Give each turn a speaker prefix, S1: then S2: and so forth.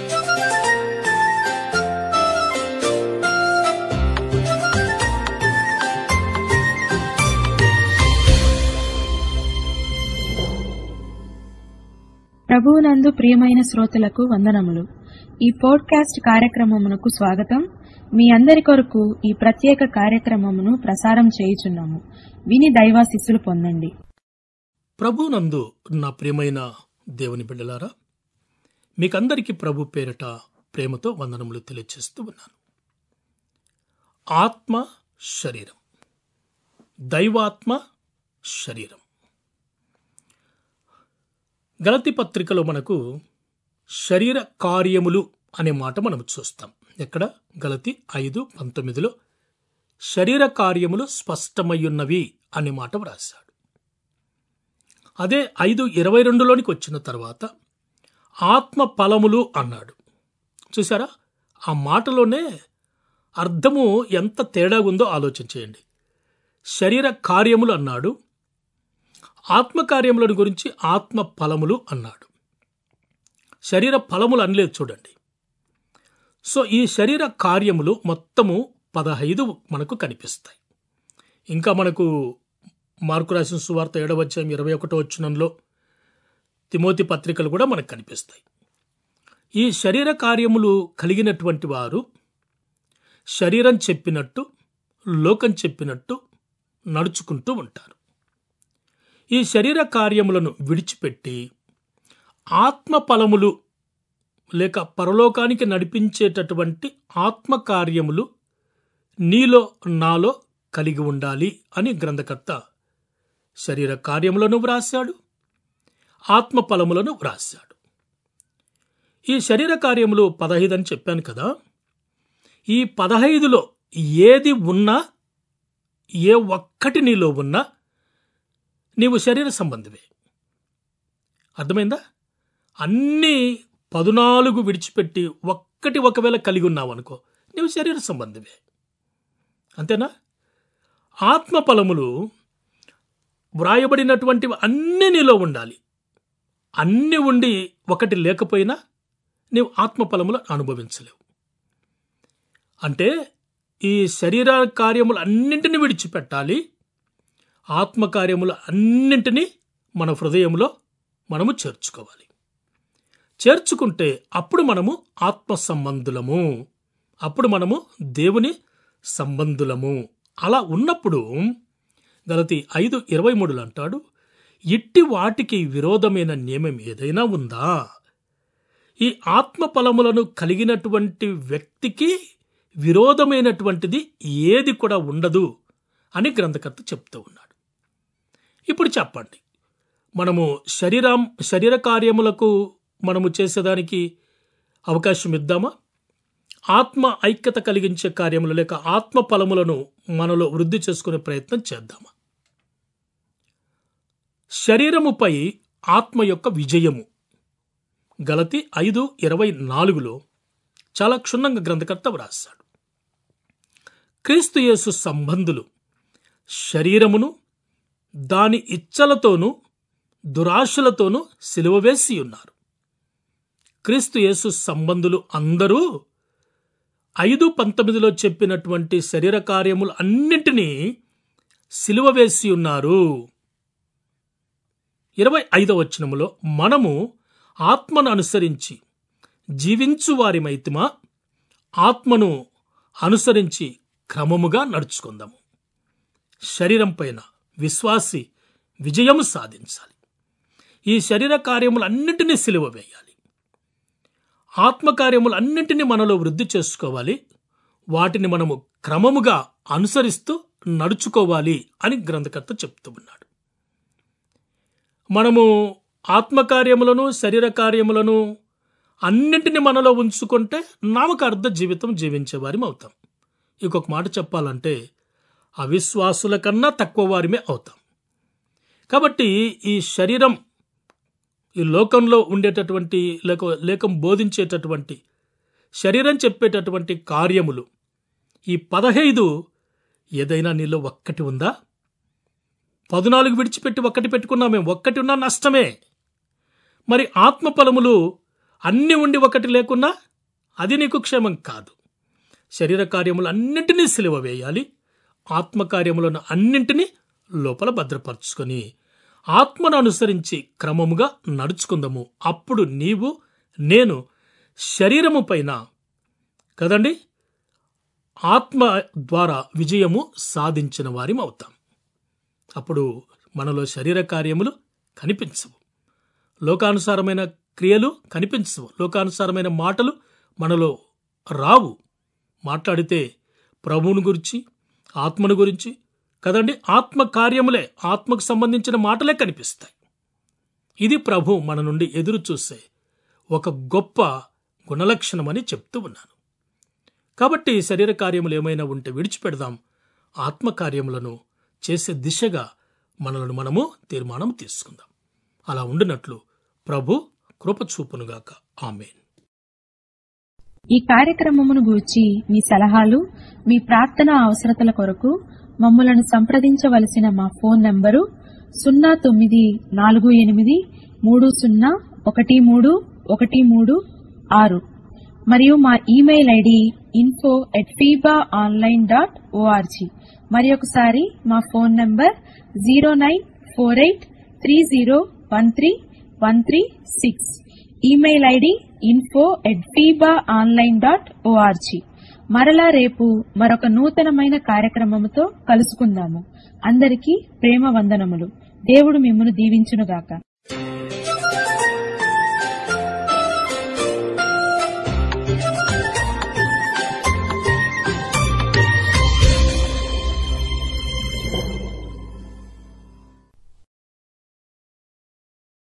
S1: ప్రభువునందు ప్రియమైన శ్రోతలకు వందనములు ఈ పోడ్కాస్ట్ కార్యక్రమమునకు స్వాగతం మీ అందరి కొరకు ఈ ప్రత్యేక కార్యక్రమమును ప్రసారం చేయుచున్నాము విని దైవాశిస్సులు పొందండి
S2: ప్రభునందు నా ప్రియమైన దేవుని బిడ్డలారా మీకందరికీ ప్రభు పేరిట ప్రేమతో వందనములు తెలియజేస్తూ ఉన్నాను ఆత్మ శరీరం దైవాత్మ శరీరం గలతి పత్రికలో మనకు శరీర కార్యములు అనే మాట మనం చూస్తాం ఎక్కడ గలతి ఐదు పంతొమ్మిదిలో శరీర కార్యములు స్పష్టమయ్యున్నవి అనే మాట వ్రాశాడు అదే ఐదు ఇరవై రెండులోనికి వచ్చిన తర్వాత ఆత్మ ఫలములు అన్నాడు చూసారా ఆ మాటలోనే అర్థము ఎంత తేడా ఉందో ఆలోచన చేయండి శరీర కార్యములు అన్నాడు ఆత్మ కార్యములను గురించి ఆత్మ ఫలములు అన్నాడు శరీర ఫలములు అనలేదు చూడండి సో ఈ శరీర కార్యములు మొత్తము పదహైదు మనకు కనిపిస్తాయి ఇంకా మనకు మార్కు రాసిన సువార్త ఏడవచ్చాం ఇరవై ఒకటో వచ్చినంలో తిమోతి పత్రికలు కూడా మనకు కనిపిస్తాయి ఈ శరీర కార్యములు కలిగినటువంటి వారు శరీరం చెప్పినట్టు లోకం చెప్పినట్టు నడుచుకుంటూ ఉంటారు ఈ శరీర కార్యములను విడిచిపెట్టి ఆత్మ ఫలములు లేక పరలోకానికి నడిపించేటటువంటి ఆత్మ కార్యములు నీలో నాలో కలిగి ఉండాలి అని గ్రంథకర్త శరీర కార్యములను వ్రాశాడు ఆత్మ ఫలములను వ్రాశాడు ఈ శరీర కార్యములు పదహైదు అని చెప్పాను కదా ఈ పదహైదులో ఏది ఉన్నా ఏ ఒక్కటి నీలో ఉన్నా నీవు శరీర సంబంధివే అర్థమైందా అన్నీ పదునాలుగు విడిచిపెట్టి ఒక్కటి ఒకవేళ కలిగి ఉన్నావు అనుకో నీవు శరీర సంబంధివే అంతేనా ఆత్మ ఫలములు వ్రాయబడినటువంటివి అన్నీ నీలో ఉండాలి అన్నీ ఉండి ఒకటి లేకపోయినా నీవు ఆత్మ ఫలములు అనుభవించలేవు అంటే ఈ శరీర కార్యములు అన్నింటినీ విడిచిపెట్టాలి ఆత్మకార్యములు అన్నింటినీ మన హృదయంలో మనము చేర్చుకోవాలి చేర్చుకుంటే అప్పుడు మనము ఆత్మ సంబంధులము అప్పుడు మనము దేవుని సంబంధులము అలా ఉన్నప్పుడు గలతి ఐదు ఇరవై మూడులు అంటాడు ఇట్టి వాటికి విరోధమైన నియమం ఏదైనా ఉందా ఈ ఆత్మ ఫలములను కలిగినటువంటి వ్యక్తికి విరోధమైనటువంటిది ఏది కూడా ఉండదు అని గ్రంథకర్త చెప్తూ ఉన్నాడు ఇప్పుడు చెప్పండి మనము శరీరం శరీర కార్యములకు మనము చేసేదానికి అవకాశం ఇద్దామా ఆత్మ ఐక్యత కలిగించే కార్యములు లేక ఆత్మ ఫలములను మనలో వృద్ధి చేసుకునే ప్రయత్నం చేద్దామా శరీరముపై ఆత్మ యొక్క విజయము గలతి ఐదు ఇరవై నాలుగులో చాలా క్షుణ్ణంగా గ్రంథకర్త వ్రాశాడు క్రీస్తు యేసు సంబంధులు శరీరమును దాని ఇచ్చలతోనూ దురాశలతోనూ సిలువ వేసి ఉన్నారు క్రీస్తు యేసు సంబంధులు అందరూ ఐదు పంతొమ్మిదిలో చెప్పినటువంటి శరీర కార్యములు అన్నింటినీ సిలువ వేసి ఉన్నారు ఇరవై ఐదవ వచనములో మనము ఆత్మను అనుసరించి జీవించు వారిమైతిమా ఆత్మను అనుసరించి క్రమముగా నడుచుకుందాము శరీరం పైన విశ్వాసి విజయము సాధించాలి ఈ శరీర కార్యములన్నింటినీ సిలువ వేయాలి ఆత్మకార్యములన్నింటినీ మనలో వృద్ధి చేసుకోవాలి వాటిని మనము క్రమముగా అనుసరిస్తూ నడుచుకోవాలి అని గ్రంథకర్త చెప్తూ ఉన్నాడు మనము ఆత్మకార్యములను శరీర కార్యములను అన్నింటిని మనలో ఉంచుకుంటే నామకార్థ జీవితం జీవించేవారిం అవుతాం ఇంకొక మాట చెప్పాలంటే అవిశ్వాసుల కన్నా తక్కువ వారిమే అవుతాం కాబట్టి ఈ శరీరం ఈ లోకంలో ఉండేటటువంటి లేక లేకం బోధించేటటువంటి శరీరం చెప్పేటటువంటి కార్యములు ఈ పదహైదు ఏదైనా నీలో ఒక్కటి ఉందా పద్నాలుగు విడిచిపెట్టి ఒక్కటి పెట్టుకున్నామే ఒక్కటి ఉన్నా నష్టమే మరి ఆత్మ ఫలములు అన్ని ఉండి ఒకటి లేకున్నా అది నీకు క్షేమం కాదు శరీర కార్యములన్నింటినీ సిలువ వేయాలి ఆత్మకార్యములను అన్నింటినీ లోపల భద్రపరుచుకొని ఆత్మను అనుసరించి క్రమముగా నడుచుకుందాము అప్పుడు నీవు నేను శరీరము పైన కదండి ఆత్మ ద్వారా విజయము సాధించిన వారి అవుతాం అప్పుడు మనలో శరీర కార్యములు కనిపించవు లోకానుసారమైన క్రియలు కనిపించవు లోకానుసారమైన మాటలు మనలో రావు మాట్లాడితే ప్రభువుని గురించి ఆత్మను గురించి కదండి ఆత్మ కార్యములే ఆత్మకు సంబంధించిన మాటలే కనిపిస్తాయి ఇది ప్రభు మన నుండి ఎదురు చూసే ఒక గొప్ప గుణలక్షణమని చెప్తూ ఉన్నాను కాబట్టి శరీర కార్యములు ఏమైనా ఉంటే విడిచిపెడదాం ఆత్మ కార్యములను చేసే దిశగా మనలను మనము తీర్మానం తీసుకుందాం అలా ఉండినట్లు ప్రభు కృప చూపునుగాక ఆమెన్
S1: ఈ కార్యక్రమమును గూర్చి మీ సలహాలు మీ ప్రార్థన అవసరతల కొరకు మమ్మలను సంప్రదించవలసిన మా ఫోన్ నంబరు సున్నా తొమ్మిది నాలుగు ఎనిమిది మూడు సున్నా ఒకటి మూడు ఒకటి మూడు ఆరు మరియు మా email ID info at Feeba online dot org మరి ఒకసారి మా phone number zero nine four eight three zero one three one three six email ID info at Feeba online dot org మరలా రేపు మరొక నూతనమైన కార్యక్రమముతో కలుసుకుందాము అందరికీ ప్రేమ వందనములు దేవుడు మిమ్మను దీవించునుగాక